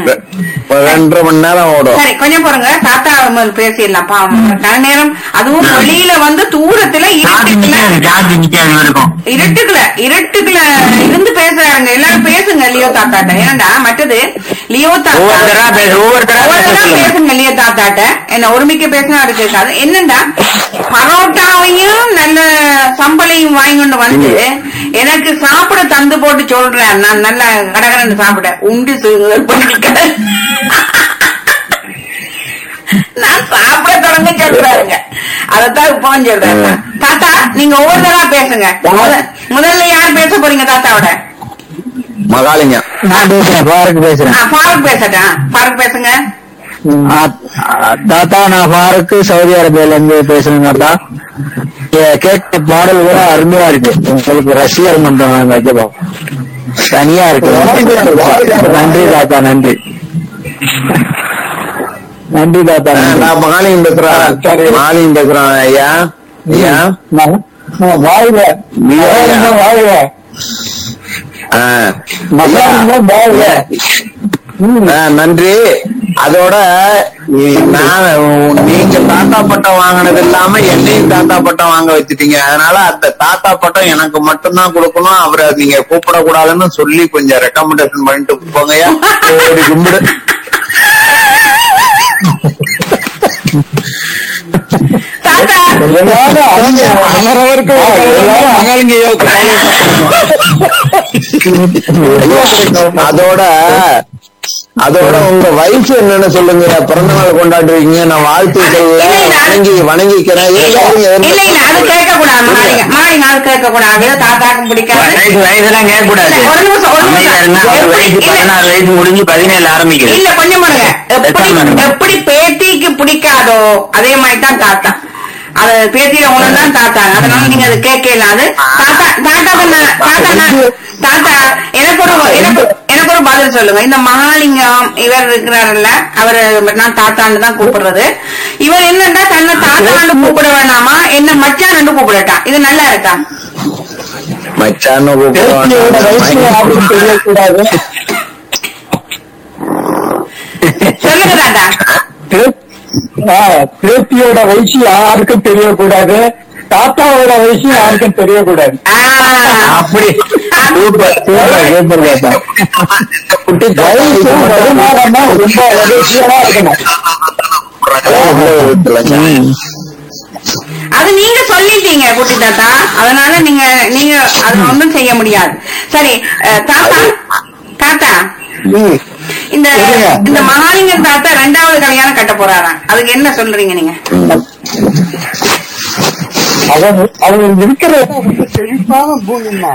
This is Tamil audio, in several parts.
ரெ- ஒரு ரெண்டரை மணி நேரம் ஓடும் சரி கொஞ்சம் பாருங்க தாத்தா முதல்ல பேசிடலாம் பாவம் கன நேரம் அதுவும் வெளியில வந்து தூரத்துல ஜாதி இருட்டுக்குள்ள நிக்காது ஜாதி நிக்காது இருக்கும் இருட்டுக்குள்ள இருட்டுக்குள்ள இருந்து பேசுறாங்க எல்லாரும் பேசுங்க லியோ தாத்தாட்ட ஏன்டா மற்றது லியோ தாத்தா ஒவ்வொருத்தரா பேசு ஒவ்வொருத்தரா பேச ஒவ்வொருத்தரா சொல்லுங்க பேசுங்க லியோ தாத்தாட்ட என்ன ஒருமிக்க பேசினா அது கேட்காது என்னண்டா பரோட்டாவையும் நல்ல சம்பளையும் வாங்கி கொண்டு வந்து எனக்கு சாப்பிட தந்து போட்டு சொல்றேன் நான் நல்லா கடகரன்னு சாப்பிட உண்டு சுருங்குதல் பண்ணிக்கிறேன் நான் சாப்பிட தொடங்க சொல்றாருங்க அதத்தான் இப்போ சொல்றேன் தாத்தா நீங்க ஒவ்வொருத்தரா பேசுங்க முத- முதல்ல யார் பேச போறீங்க தாத்தாவோட மகாலிங்கம் நான் பேசுறேன் பாருக்கு பேசுறேன் ஆ, ஃபாரூக் பேசட்டா ஃபாரூக் பேசுங்க ஆ, தாத்தா நான் ஃபாருக்கு சவுதி அரேபியால இருந்து பேசுறேன் தாத்தா ஏ- கேட்ட பாடல் கூட அருமையா இருக்கு உங்களுக்கு ரசிகர் மன்றம் வைக்கப்போம் தனியா இருக்கு நன்றி தாத்தா நன்றி நன்றி தாத்தா ஆ, நன்றி. நான் மகாலிங்கம் பேசுறேன் மகாலிங்கம் பேசுறேன் ஐயா ஐயா ம- ம- வாழ்க மகாலிங்கம் வாழ்க ஆ. மகாலிங்கம் வாழ்க ம். ஆ, நன்றி அதோட இ- நான் நீங்க தாத்தா பட்டம் வாங்கினது இல்லாம என்னையும் தாத்தா பட்டம் வாங்க வச்சுட்டீங்க அதனால அந்த தாத்தா பட்டம் எனக்கு மட்டும்தான் கொடுக்கணும் அவரை நீங்க கூப்பிடக்கூடாதுன்னு சொல்லி கொஞ்சம் ரெக்கமெண்டேஷன் பண்ணிட்டு போங்கய்யா ஓடி கும்பிடு தாத்தா எல்லாரும் அவங்க அவரவருக்கு எல்லாரும் மகாலிங்க அதோட அதோட உங்க வயசு என்னன்னு சொல்லுங்க பிறந்த நாள் கொண்டாடுவீங்க நான் வாழ்த்து சொல்ல வணங்கி வணங்கிக்கிறேன் இருங்க, இருங்க, இருங்க. இல்ல இல்ல அது கேட்க கூடாது மாறிங்க மாறிங்க அது கேட்க கூடாது தாத்தாக்கும் பிடிக்காது வயசு வயசுலாம் கேட்க கூடாது இல்ல, ஒரு நிமிஷம், ஒரு நிமிஷம். அமைதியா இருந்தா அவர் எப்படி- வயசு இல்ல. பதினாறு வயசு முடிஞ்சு பதினேழு ஆரம்பிக்குது இல்ல கொஞ்சம் பாருங்க எப்படி பேசாம இருங்க. எப்படி பேத்திக்கு பிடிக்காதோ அதே மாதிரி தான் தாத்தா அது பேத்தியில ஒண்ணு தான் தாத்தா அதனால நீங்க அது கேட்கல அது தாத்தா தாத்தா நான் தாத்தா நான் தாத்தா எனக்கு ஒரு எனக்கு எனக்கு ஒரு பதில் சொல்லுங்க இந்த மகாலிங்கம் இவர் இருக்கிறாருல்ல அவரு நான் தாத்தான்னு தான் கூப்பிடுறது இவர் என்னன்னா தன்னை தாத்தான்னு கூப்பிட வேணாமா என்ன மச்சான்னு கூப்பிடட்டான் இது நல்லா இருக்கா மச்சான்னு பேத்தியோட வயசு யாருக்கும் தெரியக்கூடாது சொல்லுங்க தாத்தா பே- ஆ, பேத்தியோட வயசு யாருக்கும் தெரியக்கூடாது தாத்தாவோட வயசு யாருக்கும் தெரியக்கூடாது ஆ. அப்படி சூப்பர் சூப்பர் சூப்பர் தாத்தா குட்டி வயசு வருமானமா ரொம்ப ரகசியமா இருக்கணும் ம். அது நீங்க சொல்லிட்டீங்க குட்டி தாத்தா அதனால நீங்க நீங்க அது ஒண்ணும் செய்ய முடியாது சரி அஹ், தாத்தா தாத்தா ம். இந்த சொல்லுங்க. இந்த மகாலிங்கம் தாத்தா ரெண்டாவது கல்யாணம் கட்ட போறாராம் அதுக்கு என்ன சொல்றீங்க நீங்க அவன் அவன் இருக்கிற இடம் ரொம்ப செழிப்பான பூமிமா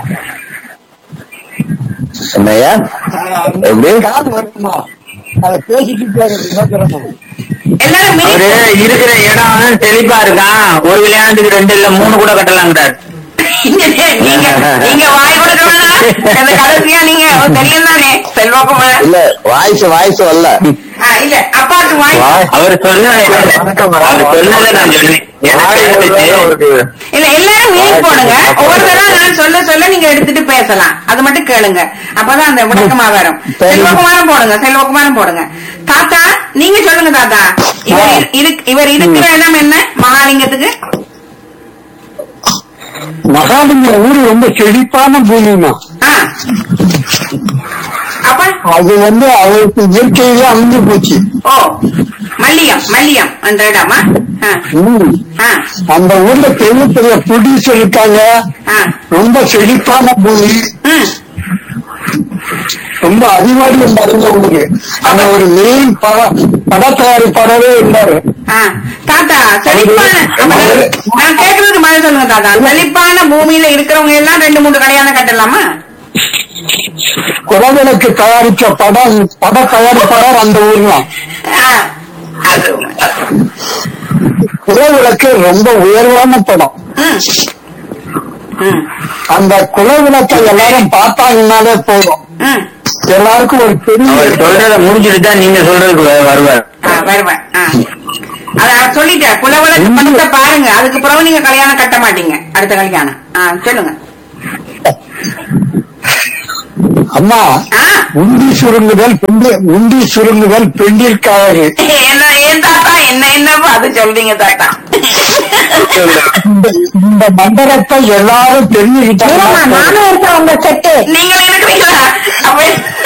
என்னய்யா எப்படி கால் வருமா அதை பேசிக்கிட்டே விமர்சனம் எல்லாரும் அவரு மினி- இருக்கிற இடம் செழிப்பா இருக்கான் ஒரு கல்யாணத்துக்கு ரெண்டு இல்ல மூணு கூட கட்டலாங்கிறார் நீங்க நீங்க வாய் கொடுக்க வேணாம் அந்த கடைசியா நீங்க தெரியும் தானே செல்வாக்குமார் இல்ல வாய்ஸ் வாய்ஸ் வரல ஆ, இல்ல அப்பாவுக்கு வாய் அவர் சொன்னதை அவர் சொன்னதை நான் சொன்னேன் எனக்கு கேட்டுச்சு. இல்ல எல்லாரும் மீட் போடுங்க ஒவ்வொருத்தரா நான் சொல்ல சொல்ல நீங்க எடுத்துட்டு பேசலாம் அது மட்டும் கேளுங்க அப்பதான் அந்த விளக்கமா வரும் செல்வகுமாரம் போடுங்க செல்வகுமாரம் போடுங்க தாத்தா நீங்க சொல்லுங்க தாத்தா இவர் இரு- இரு- இவர் இருக்கிற இடம் என்ன மகாலிங்கத்துக்கு மகாலிங்க ஊரு ரொம்ப செழிப்பான பூமிமா ஆ. அப்ப அது வந்து அவருக்கு இயற்கையிலே அமைஞ்சு போச்சு ஓ மல்லியம் மல்லியம் என்ற இடமா ஆ. ம். ஆ. அந்த ஊர்ல பெரிய பெரிய ப்ரொடியூசர் இருக்காங்க ஆ. ரொம்ப செழிப்பான பூமி ம். ரொம்ப அறிவாளியம் மறந்த ஊரு அந்த ஒரு மெயின் பட பட தயாரிப்பாளரே இருந்தாரு ஆ. தாத்தா செழிப்பான அப்ப நான் கேட்கறதுக்கு பதில் சொல்லுங்க தாத்தா செழிப்பான பூமியில இருக்கிறவங்க எல்லாம் ரெண்டு மூணு கல்யாணம் கட்டலாமா குலவிளக்கு தயாரிச்ச படம் பட தயாரிப்பாளர் அந்த ஊர் தான் ஆ. அது குலவிளக்கு ரொம்ப உயர்வான படம் ம். ம். அந்த குலவிளக்கை எல்லாரும் பார்த்தாங்கன்னாலே போதும் ம். எல்லாருக்கும் ஒரு பெரிய அவர் சொல்றத முடிச்சுட்டு தான் நீங்க சொல்றதுக்கு வ- வருவார் ஆ, வருவேன் ஆ. அத அவர் சொல்லிட்டார் குலவழக்கு பணத்தை பாருங்க அதுக்கு பிறகு நீங்க கல்யாணம் கட்ட மாட்டீங்க அடுத்த கல்யாணம் ஆ, சொல்லுங்க அம்மா ஆ உண்டி சுருங்குதல் பெண்டி உண்டி சுருங்குதல் பெண்டிற்காக என்ன ஏன் தாத்தா என்ன என்னப்பா அது சொல்றீங்க தாத்தா இந்த- இந்த மந்திரத்தை எல்லாரும் தெரிஞ்சுக்கிட்டாங்க நானும் இருக்கேன் உங்க செட்டு நீங்க இருக்கிறீங்களா அப்ப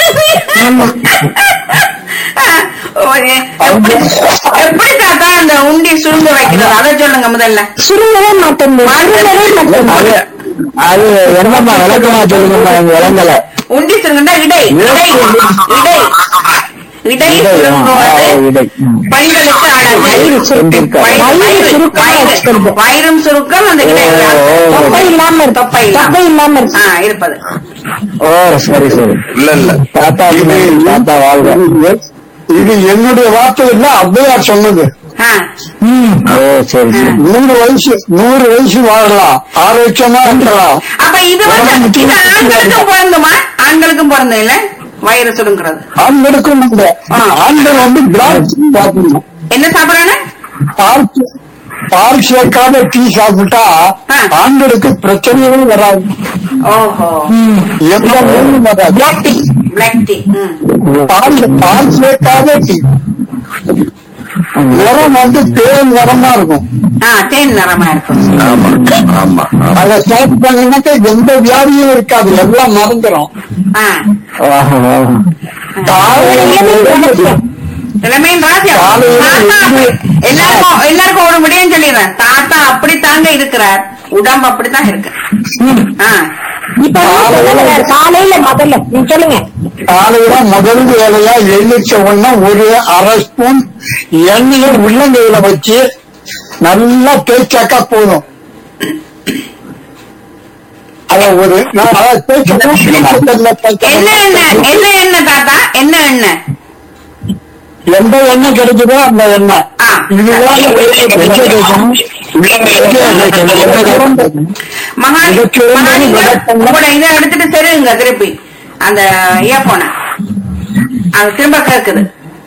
ஓகே. எப்படி எப்படி தாத்தா அந்த உண்டி சுருங்க வைக்கிறது அதை சொல்லுங்க முதல்ல சுருங்கவே மாட்டேங்குது சுருங்கவே மாட்டேங்குது அது அது என்னம்மா விளக்கமா சொல்லுங்கம்மா எங்க விளங்கல உண்டி சுருங்குண்டா இடை இடை இடை இடை இடை, ஆ, சுருங்குவது இடை. ம். பெண்களுக்கு அழகு வயிறு சுருக்கம். வயிறு- வயிறு வயிறு- சுருக்கமா வயிறு- வச்சுக்கிறது. வயிறும் சுருக்கம் அந்த இடை ஓ, ஓ, ஓ. தொப்பை இல்லாம இருக்கு தொப்பை இல்லாம. தொப்பை இல்லாம இருக்கு ஆ இருப்பது ஓ சரி சரி இல்ல இல்ல தாத்தா தாத்தா வாழ்க இது என்னுடைய வார்த்தை இல்ல ஔவையார் சொன்னது ஆ ஓ சரி சரி நூறு வயசு நூறு வயசு வாழலாம் ஆரோக்கியமா இருக்கலாம் அப்ப இது வந்து இது ஆண்களுக்கும் பொருந்துமா ஆண்களுக்கும் பொருந்தும் இல்ல வயிறு சுருங்குறது ஆண்களுக்கும் உண்டு. ஆண்கள் வந்து திராட்சை சாப்பிடணும் என்ன சாப்பிடறானு பால் பால் சேர்க்காத டீ சாப்பிட்டா ஆ. ஆண்களுக்கு பிரச்சனையே வராது ஓஹோ எந்த நோயும் வராது பிளாக் டீ பிளாக் டீ ம் பால் பால் சேர்க்காத டீ நிறம் வந்து தேன் நிறமா இருக்கும் ஆ தேன் நிறமா இருக்கும் ஆமா ஆமா ஆமா அதை சாப்பிட்டாங்கன்னாக்கா எந்த வியாதியும் இருக்காது எல்லாம் மறந்துடும் ஆ ஆஹா, ஆஹா. இளமையின் ராசியா காலையில தாத்தா அப்படி- எழுந்து- எல்லாருக்கும் எல்லாருக்கும் ஒரு விடயம் சொல்லிடுறேன் தாத்தா அப்படித்தாங்க இருக்கிறார் உடம்பு அப்படித்தான் இருக்கு ஆ இப்ப நீங்க சொல்லுங்க காலையில முதல்ல நீங்க சொல்லுங்க காலையில முதல் வேலையா எழுந்திரிச்ச உடனே ஒரு அரை ஸ்பூன் எண்ணெயை உள்ளங்கையில வச்சு நல்லா தேய்ச்சாக்கா போதும் அத ஒரு நான் அதை தேய்ச்சா என்ன எண்ணெய் என்ன எண்ணெய் தாத்தா என்ன எண்ணெய் எந்த எண்ணெய் கிடைக்குதோ அந்த எண்ணெய் ஆ. இதுதான் எங்க தேய்க்கணும். மகான் இதற்கு ஒரு மகான் மணி இங்க விளக்கம் உங்களோட இதை எடுத்துட்டு செருங்க திருப்பி அந்த இயர்போனை அது திரும்ப கேக்குது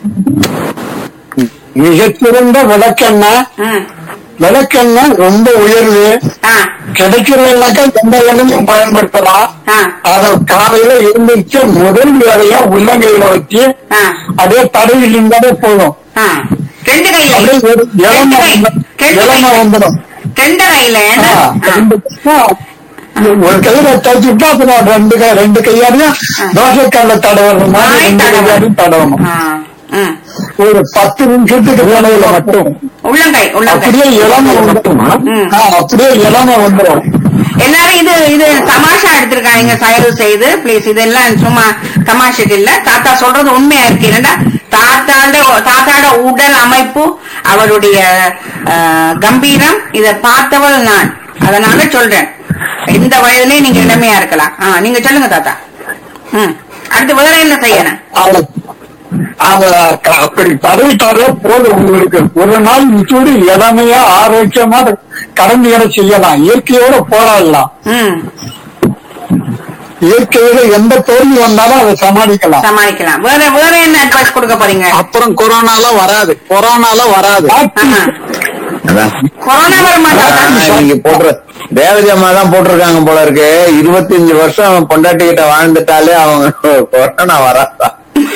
மிகச்சிறந்த விளக்கெண்ணெய் ம் விளக்கெண்ணெய் ரொம்ப உயர்வு ஆ கிடைக்கிறதுனாக்கா எந்த எண்ணெயும் பயன்படுத்தலாம் ஆ அத காலையில எழுந்திரிச்சு முதல் வேலையா உள்ளங்கையில வச்சு ஆ அதே தடவில் இருந்தாலே போதும் ஆ ரெண்டு கையில அப்படியே ஒரு ரெண்டு இளம கை ரெண்டு இளம கை வந்துடும் ரெண்டு கையில என்ன ஆ, ரெண்டு ஆ, ஒரு கையில தச்சுட்டா அப்புறம் ரெண்டு கை ரெண்டு கையாலையும் தோசைக்கல்ல தடவணும் மாதிரி வாய் ரெண்டு தடவணும். கையாலையும் தடவணும் ஆ, ம். ஒரு பத்து நிமிஷத்துக்கு வேலையில மட்டும் உள்ளங்கை உள்ளங்கை அப்படியே இளம வந்துடும் ம். ஆ, அப்படியே இளம வந்துடும் எல்லாரும் இது இது தமாஷா எடுத்திருக்காங்க தயவு செய்து ப்ளீஸ் இதெல்லாம் சும்மா தமாஷுக்கு இல்ல தாத்தா சொல்றது உண்மையா இருக்கு என்னடா தாத்தாட தாத்தாட உடல் அமைப்பு அவருடைய அஹ், கம்பீரம் இத பார்த்தவள் நான் அதனால சொல்றேன் எந்த வயதுலயும் நீங்க இளமையா இருக்கலாம் ஆ, நீங்க சொல்லுங்க தாத்தா ம் அடுத்து வேற என்ன செய்யணும் அத அத க- அப்படி தடவிட்டாலே போதும் உங்களுக்கு ஒரு நாள் இச்சூடு இளமையா ஆரோக்கியமா கடமையோட செய்யலாம் இயற்கையோட போராடலாம் ம் இயற்கையில எந்த தோல்வி வந்தாலும் அதை சமாளிக்கலாம் சமாளிக்கலாம் வேற வேற என்ன அட்வைஸ் கொடுக்க போறீங்க அப்புறம் கொரோனாலாம் வராது கொரோனாலாம் வராது ஆஹா. அதான் கொரோனா வர மாட்டாங்க ஆனா, நீங்க போடுற தேவதி அம்மா தான் போட்டிருக்காங்க போல இருக்கு இருபத்தஞ்சு வருஷம் பொண்டாட்டி கிட்ட வாழ்ந்துட்டாலே அவங்க கொரோனா வராதா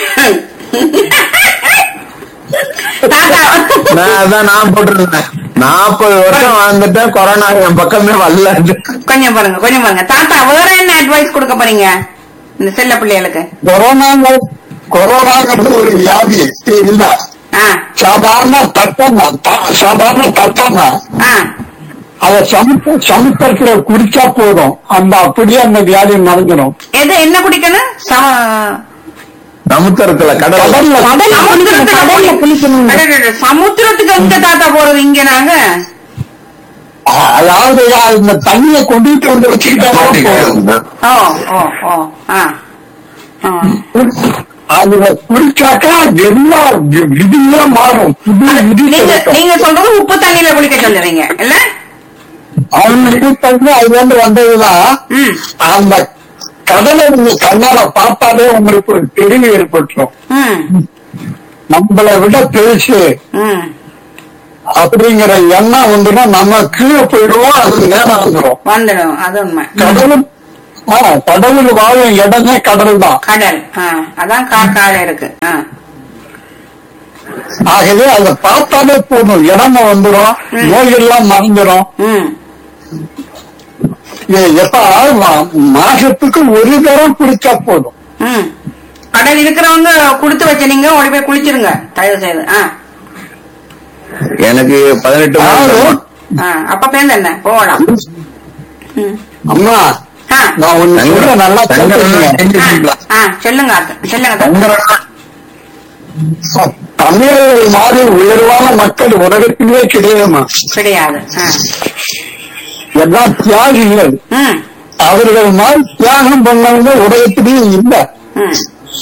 தாத்தா நான் அதான் நான் போட்டிருந்தேன் நாற்பது வருஷம் வாழ்ந்துட்டேன் கொரோனா என் பக்கமே வரல கொஞ்சம் பாருங்க கொஞ்சம் பாருங்க தாத்தா வேற என்ன அட்வைஸ் கொடுக்க போறீங்க இந்த செல்ல பிள்ளைகளுக்கு கொரோனாங்க கொரோனாங்கிறது ஒரு வியாதி இல்ல ஆ சாதாரண தட்டம் தான். த- சாதாரண தட்டம் தான். ஆ அதை சமுத்த சமுத்திரத்துல குடிச்சா போதும் அந்த அப்படியே அந்த வியாதி மறைஞ்சிடும் எது என்ன குடிக்கணும் சம- சமுத்திரத்துல கடல் கடல்ல கடல்ல குளிக்கணும் கடல்ல குளிக்கணும் அடடட, சமுத்திரத்துக்கு எங்க தாத்தா போறது இங்க நாங்க அதாவது இந்த தண்ணியை கொண்டுட்டு வந்து வச்சுக்கிட்டா போதும் ஓ ஓ ஓ ஆ ஆ. அதுல குடிச்சாக்கா எல்லா வி- விதியே மாறும் புது விதி நீங்க கிடைக்கும் நீங்க சொல்றது உப்பு தண்ணியில குளிக்க சொல்லுறீங்க இல்ல அவனுக்கு தண்ணி அது வந்து வந்ததுதான் ம் அந்த கடலை நீங்க கண்ணால பார்த்தாலே உங்களுக்கு ஒரு தெளிவு ஏற்பட்டுரும் ம் நம்மளை விட பெருசு ம் அப்படிங்கிற எண்ணம் வந்துடும் நம்ம கீழே போயிடுவோம் அது நேரம் வந்துடும் வந்துடும் அது உண்மை கடலும் ஆ, கடவுள் வாழும் இடமே கடல் தான் கடல் ஆ, அதான் காக்கால இருக்கு ஆ. ஆகவே அதை பார்த்தாலே போதும் இடம வந்துடும் ம். நோயெல்லாம் மறைஞ்சிடும் ம் இது எப்ப மா- மாசத்துக்கு ஒரு தரம் குடிச்சா போதும் ம் கடல் இருக்கிறவங்க கொடுத்து வச்ச நீங்க ஓடி போய் குளிச்சிருங்க தயவு செய்து ஆ எனக்கு பதினெட்டு அதாவது, மாசம் ஆ அப்ப பேருந்து என்ன போகலாம் ம் அம்மா ஆ நான் ஒண்ணு சொல்ல நல்லா சங்கரன் கேட்டுக்கங்க. ஆ சொல்லுங்க அத்தை, சொல்லுங்க அத்தை. சங்கரன் தமிழர்கள் மாதிரி உயர்வான மக்கள் உலகத்திலே கிடையாதுமா கிடையாது ஆ. எல்லாம் தியாகிகள் ம் அவர்கள் மாதிரி தியாகம் பண்ணவங்க உலகத்திலேயே இல்ல ம்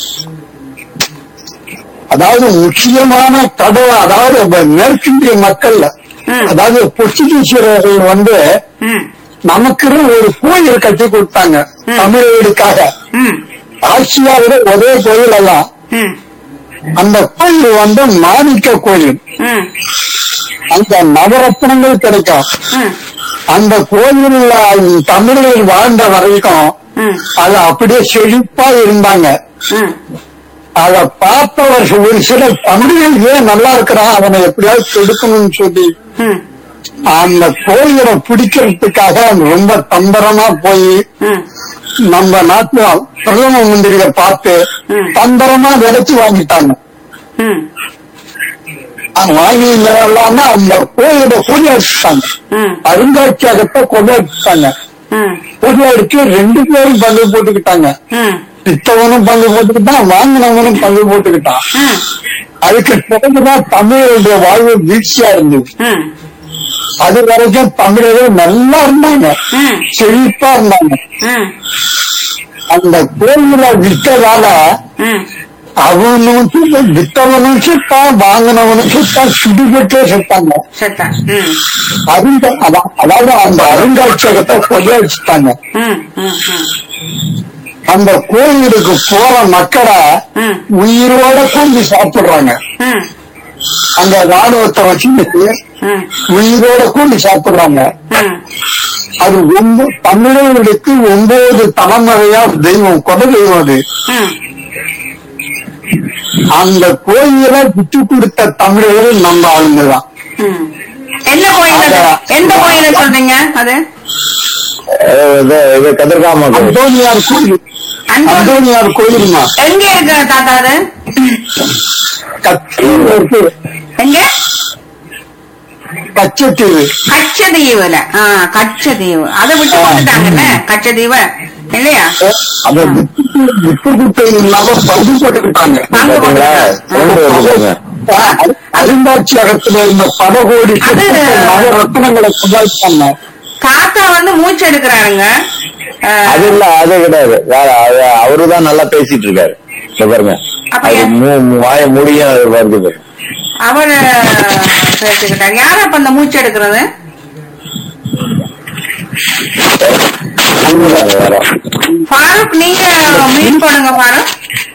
அதாவது முக்கியமான கடவுள் அதாவது இப்ப மேற்கிந்திய மக்கள் ம். அதாவது போர்ச்சுகீசியர்கள் வந்து ம் நமக்குன்னு ஒரு கோயில் கட்டி கொடுத்தாங்க ம். தமிழர்களுக்காக ம் ஆசியாவில ஒரே கோயில் எல்லாம் ம் அந்த கோயில் வந்து மாணிக்க கோயில் ம் அந்த நவரத்னங்கள் கிடைக்கும் ம் அந்த கோயில்ல தமிழர்கள் வாழ்ந்த வரைக்கும் ம் அது அப்படியே செழிப்பா இருந்தாங்க ம் அத பார்த்தவர்கள் ஒரு சில தமிழர்கள் ஏன் நல்லா இருக்கிறான் அவனை எப்படியாவது கெடுக்கணும்னு சொல்லி ம் அந்த கோயிலை பிடிக்கிறதுக்காக ரொம்ப தந்திரமா போய் ம் நம்ம நாட்டு பிரதம மந்திரியை பார்த்து ம். தந்திரமா விலைக்கு வாங்கிட்டாங்க ம் அவங்க வாங்கி இல்லாம அந்த கோயிலை பூஜை வச்சுட்டாங்க ம் அருங்காட்சியகத்தை கொண்டு வச்சுட்டாங்க ம் பூஜை அடிச்சு ரெண்டு பேரும் பங்கு போட்டுக்கிட்டாங்க ம் வித்தவனும் பங்கு போட்டுக்கிட்டான் வாங்கினவனும் பங்கு போட்டுக்கிட்டான் ம் அதுக்கு பிறகுதான் தமிழருடைய வாழ்வு வீழ்ச்சியா இருந்தது ம் அது வரைக்கும் தமிழர்கள் நல்லா இருந்தாங்க ம் செழிப்பா இருந்தாங்க ம் அந்த கோயில விற்றதால ம் அவனும் செத்தான், வித்தவனும் செத்தான் வாங்கினவனும் செத்தான் சுடுபட்டே செத்தாங்க செத்தா ம் அருங்க அதா- அதாவது அந்த அருங்காட்சியகத்தை கொள்ள வச்சுட்டாங்க ம் ம் ம் அந்த கோயிலுக்கு போற மக்களை ம் உயிரோட கொண்டு சாப்பிடுறாங்க ம் அந்த ராணுவத்தை வச்சுட்டு ம் உயிரோட கூடி சாப்பிடுறாங்க ம் அது ஒன்பது தமிழர்களுக்கு ஒன்பது தலைமுறையா தெய்வம் கொடை தெய்வம் அது ம் அந்த கோயிலை விட்டு கொடுத்த தமிழர்கள் நம்ம ஆளுங்க தான் ம் என்ன கோயில் அது? எந்த கோயில சொல்றீங்க அது இது இது கதிர்காம கோயில். அந்தோனியார் கோயில் அந்தோ- அந்தோனியார் கோயிலுமா எங்க இருக்கு தாத்தா அது கச்சத்தீவு இருக்கு எங்க கச்சத்தீவு கச்சதீவுல ஆ கச்சதீவு அதை விட்டு போட்டுட்டாங்கல்ல கச்சதீவு இல்லையா அதை விட்டு விட்டு கொடுத்த இல்லாம பங்கு போட்டுக்கிட்டாங்க பங்கு பாத்தீங்களா போட்டுட்டாங்க. சவுண்ட் வருது பாருங்க. அருங்காட்சியகத்துல இந்த பல கோடி அது- ரத்னங்களை கொண்டாடிட்டாங்க தாத்தா வந்து மூச்சு எடுக்கிறாருங்க ஆ, அது இல்ல அது கிடையாது வேற அது அவருதான் நல்லா பேசிட்டு இருக்காரு இங்க பாருங்க அப்ப அது ஏன்? மூ- மூ- வாய முடியும் அது வருது பாருங்க. அவர் பேசிக்கிட்டாரு யார் அப்ப அந்த மூச்சு எடுக்கிறது அது வேற. ஃபாரூக் நீங்க மீட் பண்ணுங்க ஃபாரூக்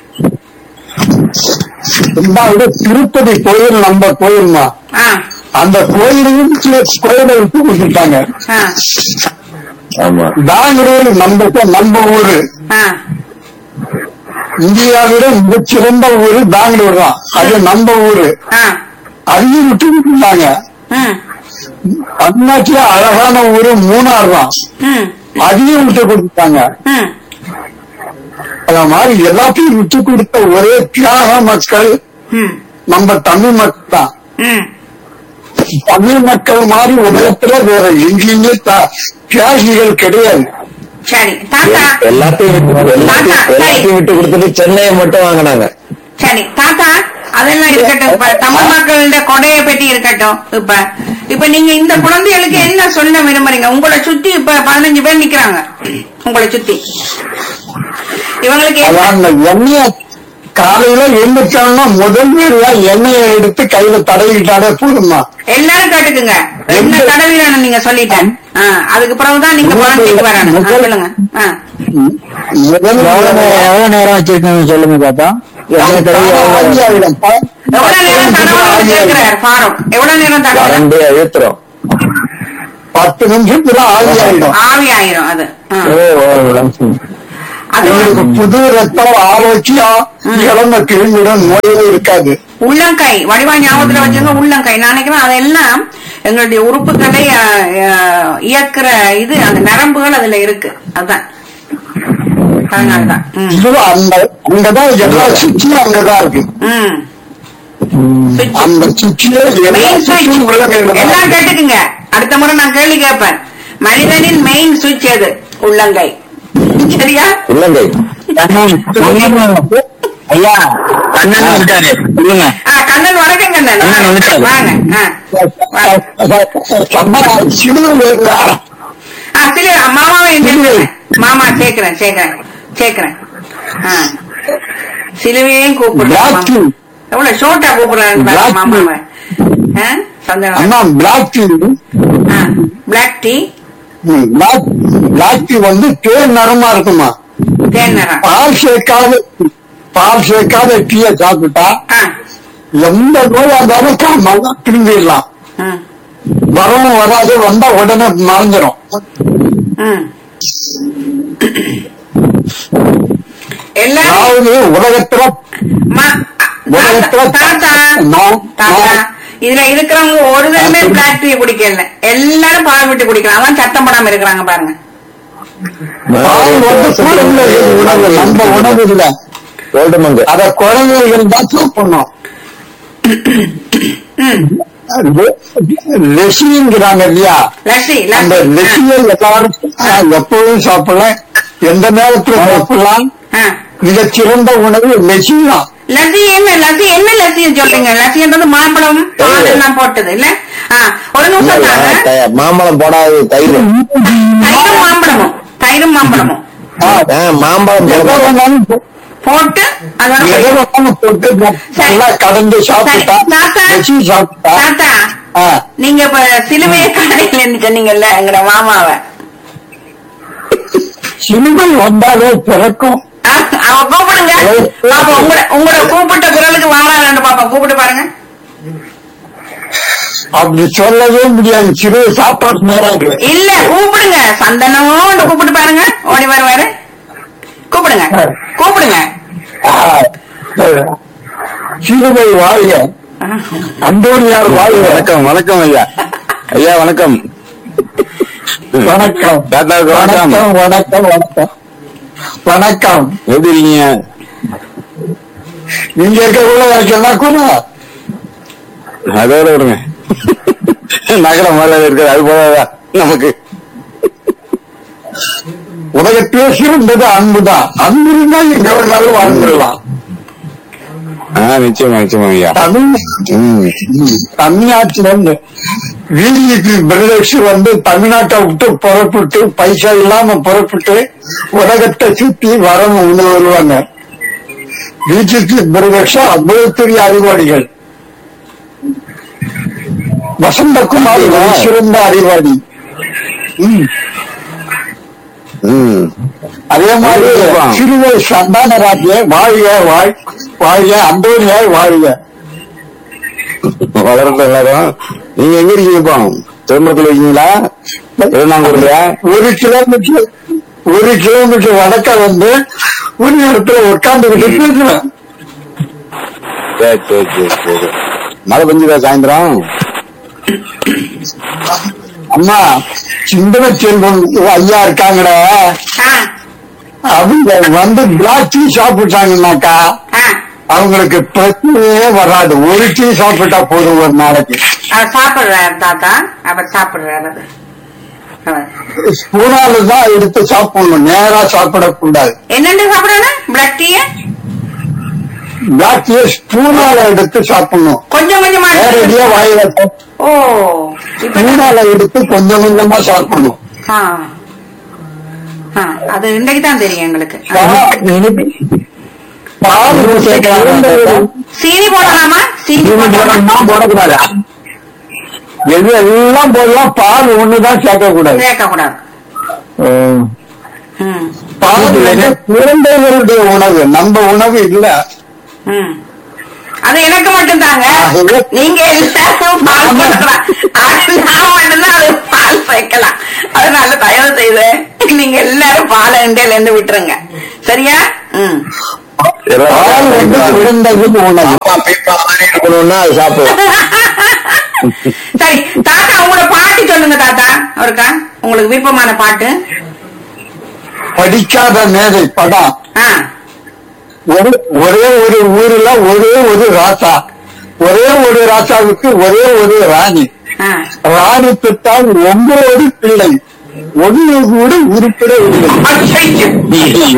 ரெண்டாவது திருப்பதி கோயில் நம்ம கோயில்மா ஆ அந்த கோயிலையும் சில கோயிலை விட்டு கொடுத்துட்டாங்க ஆ ஆமா பெங்களூர் நம்ம நம்ம ஊரு ஆ இந்தியாவில மிகச்சிறந்த ஊரு பெங்களூர் தான் அது நம்ம ஊரு ஆ அதையும் விட்டு கொடுத்துட்டாங்க ம் தமிழ்நாட்டுல அழகான ஊரு மூணார் தான் ம் அதையும் விட்டு கொடுத்துட்டாங்க ம் அத மாதிரி எல்லாத்தையும் விட்டு கொடுத்த ஒரே தியாக மக்கள் ம் நம்ம தமிழ் மக்கள் தான் ம் தமிழ் மக்கள் மாதிரி உலகத்துல வேற எங்கேயுமே த- தியாகிகள் கிடையாது சரி தாத்தா எல்லாத்தையும் விட்டு- எல்லாத்தையும் தாத்தா, எல்லாத்தையும் விட்டு கொடுத்துட்டு சென்னையை மட்டும் வாங்கினாங்க சரி தாத்தா அதெல்லாம் இருக்கட்டும் இப்ப தமிழ் மக்களோட கொடையை பற்றி இருக்கட்டும் இப்ப இப்ப நீங்க இந்த குழந்தைகளுக்கு என்ன சொல்ல விரும்புறீங்க உங்களை சுத்தி இப்ப பதினஞ்சு பேர் நிக்கிறாங்க உங்களை சுத்தி இவங்களுக்கு என்ன- அதான் அந்த எண்ணெய காலையில எழுந்துட்டாங்கன்னா முதல் வேலையா எண்ணெயை எடுத்து கையில தடவிட்டாலே போதுமா எல்லாரும் கேட்டுக்குங்க என்ன தடவையான நீங்க சொல்லிட்டேன் ஆ, அதுக்கு பிறகுதான் நீங்க குழந்தைக்கு வரணும் ஆ, சொல்லுங்க ஆ. முதல் எவ்வளவு நேரம் எவ்வளவு நேரம் வச்சிருக்கீங்க சொல்லுங்க பாப்பா என்ன தெரியும் ஆவியாயிடும். ப- எவ்வளவு நேரம் தடவை கேட்கிறார் ஃபாரூக் எவ்வளவு நேரம் தடவை வறண்டு அழுத்துறோம் பத்து நிமிஷத்துல ஆவியாயிடும் ஆவி ஆயிரும் அது ஆ. ஓ, ஓ, அது உங்களுக்கு புது ரத்தம் ஆரோக்கியம் இளம கிருமியுடன் நோயே இருக்காது உள்ளங்கை வடிவா ஞாபகத்துல வச்சுங்க உள்ளங்கை நான் நினைக்கிறேன் அதெல்லாம் எங்களுடைய உறுப்புகளை அஹ், அஹ், இயக்குற இது அந்த நரம்புகள் அதுல இருக்கு அதான் அதனாலதான் ம். இது அந்த அங்கதான் எல்லா சுற்றியும் அங்கதான் இருக்கு ம் Switch. அந்த சுற்றியே எல்லா மெயின் சுவிட்ச் சுற்றியும் உள்ளங்கையில எல்லாம் தான் இருக்கு. கேட்டுக்குங்க அடுத்த முறை நான் கேள்வி கேட்பேன் மனிதனின் மெயின் சுவிட்ச் எது உள்ளங்கை சரியா இல்லங்கை ஐயா கண்ணன் வந்துட்டாரு சொல்லுங்க ஆ, கண்ணன் வணக்கம் கண்ணன் கண்ணன் வந்துட்டாரு. வாங்க ஆ. வாங்க. அம்மா, சிறுவர் இருக்கா? ஆ சரி மாமாவை சேர்க்கிறேன் மாமா சேர்க்கிறேன் சேர்க்கிறேன் சேர்க்கிறேன் ஆ சிலுவையும் கூப்பிடுறேன் Black tea. எவ்வளவு ஷோர்ட்டா கூப்பிடுறாரு Black tea. மாமாவை ஆ, சந்தனம் அம்மா black tea black tea black black tea வந்து தேன் நிறமா இருக்குமா தேன் நிறம் பால் சேர்க்காத பால் சேர்க்காத டீயை சாப்பிட்டா ஆ எந்த நோயா இருந்தாலும் காமாங்க திரும்பிடலாம் ம் வரவும் வராது வந்தா உடனே மறைஞ்சிரும் ம் எல்லாரும் அதாவது உலகத்துல ம- உலகத்துல தாத்தா நான்- தாத்தா நான் இதுல இருக்கிறவங்க ஒரு தடவை பிளாக் டீ குடிக்கல எல்லாரும் பால் விட்டு குடிக்கலாம் அதான் சத்தம் போடாம இருக்கிறாங்க பாருங்க பால் வந்து சூழல்ல இருக்கிற உணவு நம்ம உணவு இல்ல கோல்டு மங்கு அத குழந்தைகள் தான் சாப்பிடணும் லெசிங்கிறாங்க இல்லையா லஸ்ஸி அந்த லஸ்ஸி லெசியை எல்லாரும் ஆ, எப்பவும் சாப்பிடலாம் எந்த நேரத்துல சாப்பிடலாம் ஆ. மிகச்சிறந்த உணவு லெசி தான் லஸ்ஸி என்ன லஸ்ஸி என்ன லஸ்ஸி சொல்றீங்க லஸ்ஸின்றது மாம்பழம் பால் எல்லாம் போட்டது இல்ல ஆ, ஒரு நிமிஷம் தாங்க மாம்பழம் போடாது தயிர் தயிரும் மாம்பழமும் தயிரும் மாம்பழமும் ஆ, ஆ, மாம்பழம் எதை போடாது. வேணாலும் போ- போட்டு அதோட எதை வேணாலும் போட்டு நல்லா கடந்து சாப்பிட்டா சரி, தாத்தா. லெசி சாப்பிட்டா தாத்தா ஆ, நீங்க இப்ப சிலுவைய கடையில சொன்னீங்கல்ல எங்கட மாமாவை சிலுவை வந்தாலே பிறக்கும் ஆ, அவ கூப்பிடுங்க பாப்பா உங்களோட உங்களோட கூப்பிட்ட குரலுக்கு வாங்கலான்னு பாப்பா கூப்பிட்டு பாருங்க அப்படி சொல்லவே முடியாது சிறு சாப்பாடு நேரம் இல்ல கூப்பிடுங்க சந்தனமோன்னு கூப்பிட்டு பாருங்க ஓடி வருவாரு கூப்பிடுங்க கூப்பிடுங்க சிறுவை வாழ்க அந்தோனியார் வாழ்க வணக்கம் வணக்கம் ஐயா ஐயா வணக்கம் வணக்கம் தாத்தாவுக்கு வணக்கம் வணக்கம் வணக்கம் வணக்கம் வணக்கம் எப்படி இருக்கீங்க நீங்க இருக்கக்குள்ள வைக்கலாம் கூட அதோட விடுங்க நகர மேல இருக்கிறது அது போதாதா நமக்கு உலகத்திலே சிறந்தது அன்புதான் அன்பு இருந்தா எங்க வேணாலும் வாழ்ந்துடலாம் ஆ நிச்சயமா நிச்சயமா ஐயா தமிழ் ம் தமிழ்நாட்டுல இருந்து விஜிபி பிரதேஷ் வந்து தமிழ்நாட்டை விட்டு புறப்பட்டு பைசா இல்லாம புறப்பட்டு உலகத்தை சுத்தி வரணும் உள்ள வருவாங்க பிஜேபி பிரதேஷ் அவ்வளவு பெரிய அறிவாளிகள் வசந்தகுமார் ஒரு சிறந்த அறிவாளி ம். ம் அதே மாதிரி சிறுவை சந்தானராஜே வாழ்க வாழ் வாழ்க அந்தோனியாய் வாழ்க வளரட்டும் எல்லாரும் நீங்க எங்க இருக்கீங்க இப்போ திருமணத்துல இருக்கீங்களா திருநாங்கூர்லயா ஒரு கிலோமீட்டர் ஒரு கிலோமீட்டர் வடக்க வந்து ஒரு இடத்துல உட்கார்ந்துகிட்டு பேசுறேன் சரி சரி சரி சரி மழை பெஞ்சுதா சாயந்தரம் அம்மா சிந்தன செல்வம் ஐயா இருக்காங்கடா ஆ, அவங்க வந்து பிளாக் டீ சாப்பிட்டாங்கன்னாக்கா ஆ. அவங்களுக்கு பிரச்சனையே வராது ஒரு டீ சாப்பிட்டா போதும் ஒரு நாளைக்கு அவர் சாப்பிடுறாரு தாத்தா அவர் சாப்பிடுறாரு அது. அவர். ஸ்பூனால தான் எடுத்து சாப்பிடணும் நேரா சாப்பிடக்கூடாது என்னென்ன சாப்பிடணும் பிளாக் டீ பிளாக் டீ ஸ்பூனால எடுத்து சாப்பிடணும் கொஞ்சம் கொஞ்சமா நேரடியா வாயில சாப்பிடணும். ஓ இப்ப ஸ்பூனால எடுத்து கொஞ்சம் கொஞ்சமா சாப்பிடணும் ஆ. ஆ, அது இன்றைக்கு தான் தெரியும் எங்களுக்கு ஆ. பால் சேர்க்கலாம் சீனி போடலாமா சீனி போடலாமா போடக்கூடாது எது எல்லாம் போடலாம் பால் ஒண்ணுதான் சேர்க்கக்கூடாது சேர்க்க கூடாது ம் பால் வந்து குழந்தைகளுடைய உணவு நம்ம உணவு இல்ல ம் அது எனக்கு மட்டும் தாங்க ஆகவே- நீங்க எல்லாரும் பால் போடலாம் ஆனா நான் மட்டும்தான் அது பால் சேர்க்கலாம் அதனால தயவு செய்து நீங்க எல்லாரும் பாலை இண்டையில இருந்து விட்டுருங்க சரியா ம் பால் வந்து விழுந்தது உணவு அம்மா பீப்பா மாதிரி இருக்கணும்னா அது சாப்பிடலாம் சரி தாத்தா உங்களோட பாட்டு சொல்லுங்க தாத்தா ஒருக்கா உங்களுக்கு விருப்பமான பாட்டு படிக்காத மேதை படம் ஆ ஒரு ஒரே ஒரு ஊர்ல ஒரே ஒரு ராசா ஒரே ஒரு ராசாவுக்கு ஒரே ஒரு ராணி ஆ ராணி பெற்றால் ஒன்பது பிள்ளை ஒன்று கூட உருப்பிட இல்லை ஐயையோ.